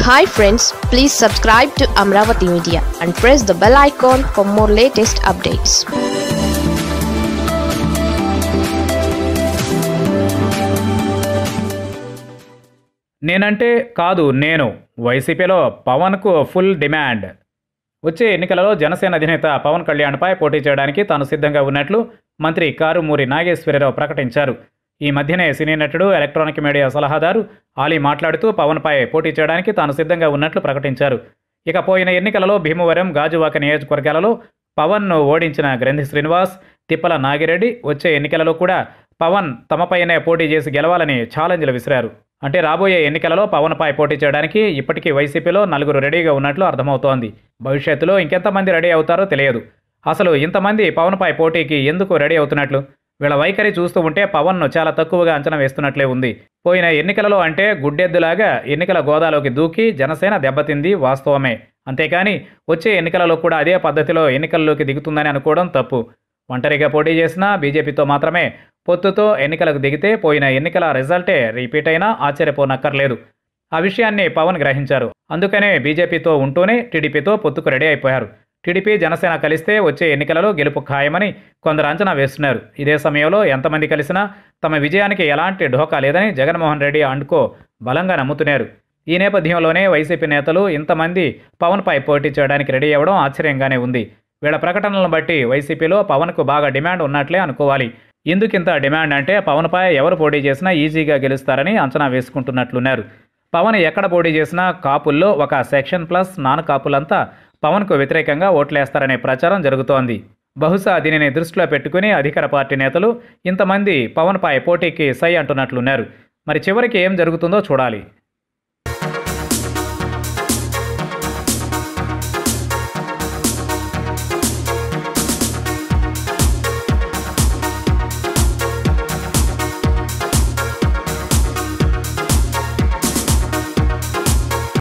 hi friends please subscribe to Amaravati media and press the bell icon for more latest updates నేనంటే కాదు నేను వైసీపీలో పవన్కు full demand వచ్చే ఎన్నికలలో జనసేన అధినేత పవన్ కళ్యాణ్పై పోటీ చేయడానికి తాను సిద్ధంగా ఉన్నట్లు మంత్రి కారుమూరి నాగేశ్వరరావు ప్రకటించారు ఈ మధ్యనే సినీ నటుడు ఎలక్ట్రానిక్ మీడియా సలహాదారు ఆలీ మాట్లాడుతూ పవన్పై పోటీ చేయడానికి తాను సిద్ధంగా ఉన్నట్లు ప్రకటించారు ఇక పోయిన ఎన్నికలలో భీమవరం గాజువాక నియోజకవర్గాలలో పవన్ను ఓడించిన గ్రంథి శ్రీనివాస్ తిప్పల నాగిరెడ్డి వచ్చే ఎన్నికలలో కూడా పవన్ తమపైనే పోటీ చేసి గెలవాలని ఛాలెంజ్లు విసిరారు అంటే రాబోయే ఎన్నికలలో పవన్పై పోటీ చేయడానికి ఇప్పటికీ వైసీపీలో నలుగురు రెడీగా ఉన్నట్లు అర్థమవుతోంది భవిష్యత్తులో ఇంకెంతమంది రెడీ అవుతారో తెలియదు అసలు ఇంతమంది పవన్పై పోటీకి ఎందుకు రెడీ అవుతున్నట్లు వీళ్ళ వైఖరి చూస్తూ ఉంటే పవన్ను చాలా తక్కువగా అంచనా వేస్తున్నట్లే ఉంది పోయిన ఎన్నికలలో అంటే గుడ్డెద్దులాగా ఎన్నికల గోదాలోకి దూకి జనసేన దెబ్బతింది వాస్తవమే అంతేకాని వచ్చే ఎన్నికలలో కూడా అదే పద్ధతిలో ఎన్నికల్లోకి దిగుతుందని అనుకోవడం తప్పు ఒంటరిగా పోటీ చేసినా బీజేపీతో మాత్రమే పొత్తుతో ఎన్నికలకు దిగితే పోయిన ఎన్నికల రిజల్టే రిపీట్ అయినా ఆశ్చర్యపోనక్కర్లేదు ఆ విషయాన్ని పవన్ గ్రహించారు అందుకనే బీజేపీతో ఉంటూనే టీడీపీతో పొత్తుకు రెడీ అయిపోయారు టీడీపీ జనసేన కలిస్తే వచ్చే ఎన్నికలలో గెలుపు ఖాయమని కొందరు అంచనా వేస్తున్నారు ఇదే సమయంలో ఎంతమంది కలిసినా తమ విజయానికి ఎలాంటి ఢోకా లేదని జగన్మోహన్ రెడ్డి అండ్కో బలంగా నమ్ముతున్నారు ఈ నేపథ్యంలోనే వైసీపీ నేతలు ఇంతమంది పవన్పై పోటీ చేయడానికి రెడీ అవ్వడం ఆశ్చర్యంగానే ఉంది వీళ్ళ ప్రకటనలను బట్టి వైసీపీలో పవన్కు బాగా డిమాండ్ ఉన్నట్లే అనుకోవాలి ఎందుకింత డిమాండ్ అంటే పవన్పై ఎవరు పోటీ చేసినా ఈజీగా గెలుస్తారని అంచనా వేసుకుంటున్నట్లున్నారు పవన్ ఎక్కడ పోటీ చేసినా కాపుల్లో ఒక సెక్షన్ ప్లస్ నాన్ కాపులంతా పవన్కు వ్యతిరేకంగా ఓట్లేస్తారనే ప్రచారం జరుగుతోంది బహుశా దీనిని దృష్టిలో పెట్టుకుని అధికార పార్టీ నేతలు ఇంతమంది పవన్పై పోటీకి సై అంటున్నట్లున్నారు మరి చివరికి ఏం జరుగుతుందో చూడాలి